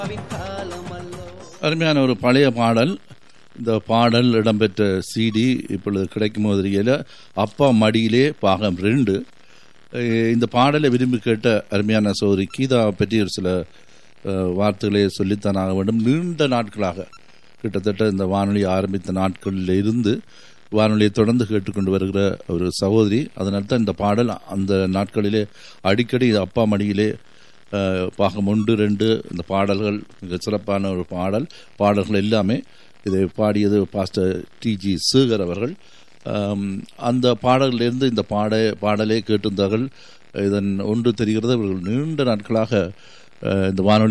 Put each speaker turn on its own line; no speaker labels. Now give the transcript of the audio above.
அருமையான ஒரு பழைய பாடல் இந்த பாடல் இடம்பெற்ற சிடி இப்பொழுது கிடைக்கும் போதில் அப்பா மடியிலே பாகம் ரெண்டு அஹ் இந்த பாடலை விரும்பி கேட்ட அருமையான சோதரி கீதா பற்றி ஒரு சில அஹ், வார்த்தைகளை சொல்லித்தான் ஆக வேண்டும் நீண்ட நாட்களாக கிட்டத்தட்ட இந்த வானொலி ஆரம்பித்த நாட்களில் இருந்து வானொலியை தொடர்ந்து கேட்டுக்கொண்டு வருகிற ஒரு சகோதரி அதனால தான் இந்த பாடல் அந்த நாட்களிலே அடிக்கடி அப்பா மடியிலே அஹ், பாகம் ஒன்று ரெண்டு இந்த பாடல்கள் மிக சிறப்பான ஒரு பாடல் பாடல்கள் எல்லாமே இதை பாடியது பாஸ்டர் டிஜி சேகர் அவர்கள் ஆம், அந்த பாடலிலிருந்து இந்த பாட பாடலை கேட்டிருந்தார்கள் இதன் ஒன்று தெரிகிறது இவர்கள் நீண்ட நாட்களாக அஹ், இந்த வானொலி